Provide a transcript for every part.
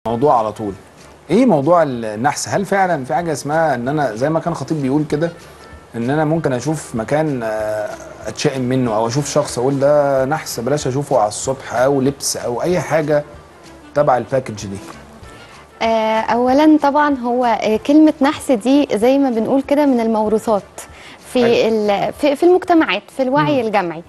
موضوع على طول ايه موضوع النحس هل فعلا في حاجه اسمها ان انا زي ما كان خطيب بيقول كده ان انا ممكن اشوف مكان آه، اتشائم منه او اشوف شخص اقول ده نحس بلاش اشوفه على الصبح او لبس او اي حاجه تبع الباكج دي آه، اولا طبعا هو آه، كلمه نحس دي زي ما بنقول كده من الموروثات في ال- في في المجتمعات في الوعي الجمعي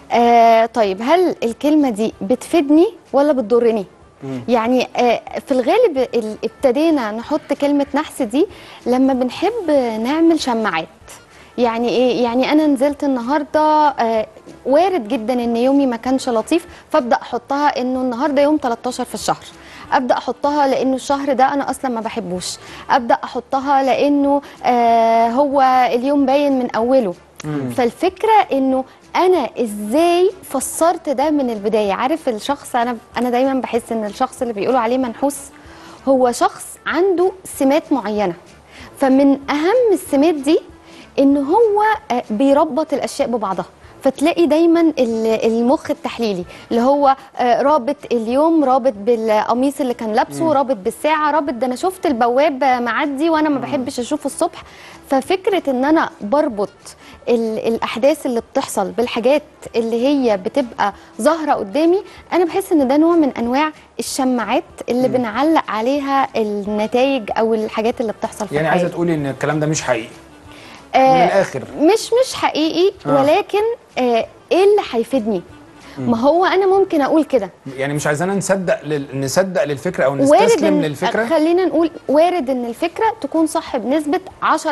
آه طيب هل الكلمه دي بتفيدني ولا بتضرني يعني آه، في الغالب ال- ابتدينا نحط كلمه نحس دي لما بنحب نعمل شماعات يعني ايه يعني انا نزلت النهارده آه، وارد جدا ان يومي ما كانش لطيف فابدا احطها انه النهارده يوم 13 في الشهر ابدا احطها لانه الشهر ده انا اصلا ما بحبوش ابدا احطها لانه آه هو اليوم باين من اوله فالفكره انه انا ازاي فسرت ده من البدايه عارف الشخص انا انا دايما بحس ان الشخص اللي بيقولوا عليه منحوس هو شخص عنده سمات معينه فمن اهم السمات دي ان هو آه، بيربط الاشياء ببعضها فتلاقي دايما ال- المخ التحليلي اللي هو آه، رابط اليوم رابط بالقميص اللي كان لابسه رابط بالساعه رابط ده انا شفت البواب آه، معدي وانا ما بحبش اشوفه الصبح ففكره ان انا بربط ال- الاحداث اللي بتحصل بالحاجات اللي هي بتبقى ظاهره قدامي انا بحس ان ده نوع من انواع الشماعات اللي بنعلق عليها النتائج او الحاجات اللي بتحصل في يعني الحياه عايزه تقولي ان الكلام ده مش حقيقي من آه، الاخر مش مش حقيقي آه. ولكن آه ايه اللي هيفيدني ما هو انا ممكن اقول كده يعني مش عايزانا نصدق لل... نصدق للفكره او وارد نستسلم ان للفكره خلينا نقول وارد ان الفكره تكون صح بنسبه 10%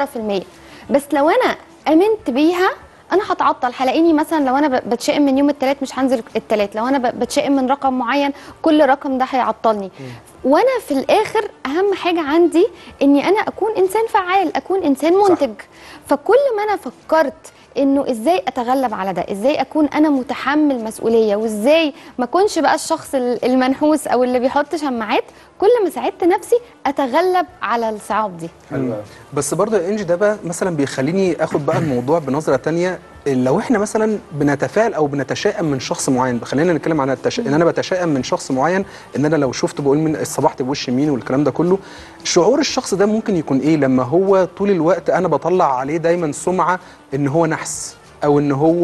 بس لو انا امنت بيها انا هتعطل هلاقيني مثلا لو انا ب- بتشائم من يوم الثلاث مش هنزل الثلاث لو انا ب- بتشائم من رقم معين كل رقم ده هيعطلني وانا في الاخر اهم حاجه عندي اني انا اكون انسان فعال اكون انسان منتج فكل ما انا فكرت انه ازاي اتغلب على ده ازاي اكون انا متحمل مسؤوليه وازاي ما اكونش بقى الشخص ال- المنحوس او اللي بيحط شماعات كل ما ساعدت نفسي اتغلب على الصعاب دي حلو أوي. بس برضه يا انجي ده بقى مثلا بيخليني اخد بقى الموضوع بنظره تانية لو احنا مثلا بنتفائل او بنتشائم من شخص معين خلينا نتكلم عن التش... ان انا بتشائم من شخص معين ان انا لو شفت بقول من الصباح بوش مين والكلام ده كله شعور الشخص ده ممكن يكون ايه لما هو طول الوقت انا بطلع عليه دايما سمعه ان هو نحس او ان هو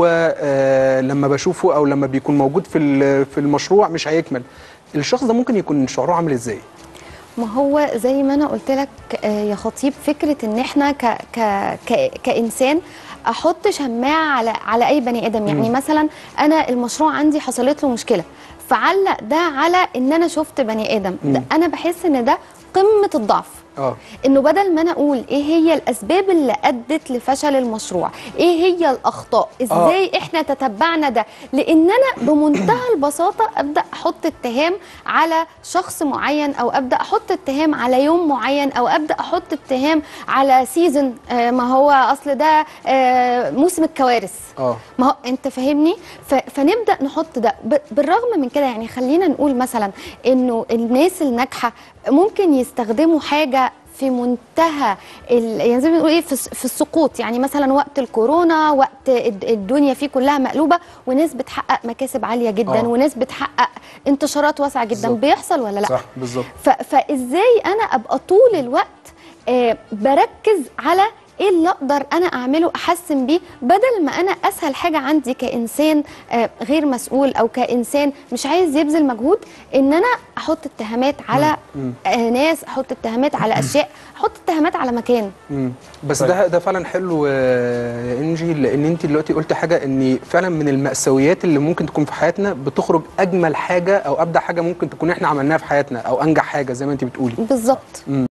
آه لما بشوفه او لما بيكون موجود في ال- في المشروع مش هيكمل الشخص ده ممكن يكون شعوره عامل ازاي ما هو زي ما انا قلت لك آه، يا خطيب فكره ان احنا ك ك ك كانسان احط شماعه على على اي بني ادم يعني مثلا انا المشروع عندي حصلت له مشكله فعلق ده على ان انا شفت بني ادم ده انا بحس ان ده قمه الضعف اه انه بدل ما انا اقول ايه هي الاسباب اللي ادت لفشل المشروع ايه هي الاخطاء ازاي آه. احنا تتبعنا ده لان انا بمنتهى البساطه ابدا احط اتهام على شخص معين او ابدا احط اتهام على يوم معين او ابدا احط اتهام على سيزون آه ما هو اصل ده آه موسم الكوارث اه ما هو انت فاهمني ف... فنبدا نحط ده ب... بالرغم من كده يعني خلينا نقول مثلا انه الناس الناجحه ممكن يستخدموا حاجه في منتهى ال... يعني زي ما بنقول ايه في, الس- في السقوط يعني مثلا وقت الكورونا وقت الد- الدنيا فيه كلها مقلوبه وناس بتحقق مكاسب عاليه جدا آه. وناس بتحقق انتشارات واسعه جدا بالظبط. بيحصل ولا لا صح بالظبط ف... فازاي انا ابقى طول الوقت آه بركز على ايه اللي اقدر انا اعمله احسن بيه بدل ما انا اسهل حاجه عندي كانسان آه غير مسؤول او كانسان مش عايز يبذل مجهود ان انا احط اتهامات على آه ناس احط اتهامات على اشياء احط اتهامات على مكان مم. بس طيب. ده ده فعلا حلو آه، يا انجي لان انت دلوقتي قلت حاجه ان فعلا من المأساويات اللي ممكن تكون في حياتنا بتخرج اجمل حاجه او ابدع حاجه ممكن تكون احنا عملناها في حياتنا او انجح حاجه زي ما انت بتقولي بالظبط